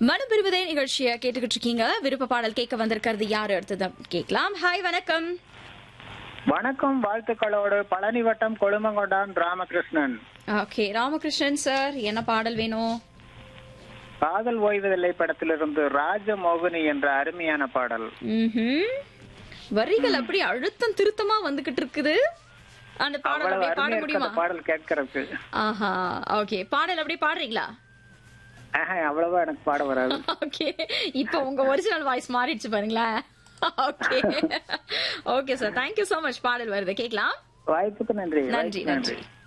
மனு பெறுவதே நிகழ்ச்சியை கேட்டுக்கிட்டு இருக்கீங்க விருப்ப பாடல் கேட்க வந்திருக்கிறது யாரு அடுத்தது கேட்கலாம் ஹாய் வணக்கம் வணக்கம் வாழ்த்துக்களோடு பழனி வட்டம் கொழுமங்கொண்டான் ராமகிருஷ்ணன் ஓகே ராமகிருஷ்ணன் சார் என்ன பாடல் வேணும் காதல் ஓய்வதில்லை படத்திலிருந்து ராஜமோகினி என்ற அருமையான பாடல் ம்ஹும். வரிகள் அப்படி அழுத்தம் திருத்தமா வந்துகிட்டு இருக்குது அந்த பாடல் அவ்வளவு அப்படியே பாட அருமையா இருக்கு முடியுமா அந்த பாடல் கேட்கறதுக்கு ஆஹா ஓகே பாடல் அப்படியே பாடுறீங்களா ஆஹா, அவ்வளவா எனக்கு பாட வராது ஓகே இப்போ உங்க ஒரிஜினல் வாய்ஸ் மாறிடுச்சு பாருங்களேன் okay okay sir thank you so much பாடல் வருது கேட்கலாம் வாய்ப்புக்கு நன்றி நன்றி வாய்ப்புக்கு நன்றி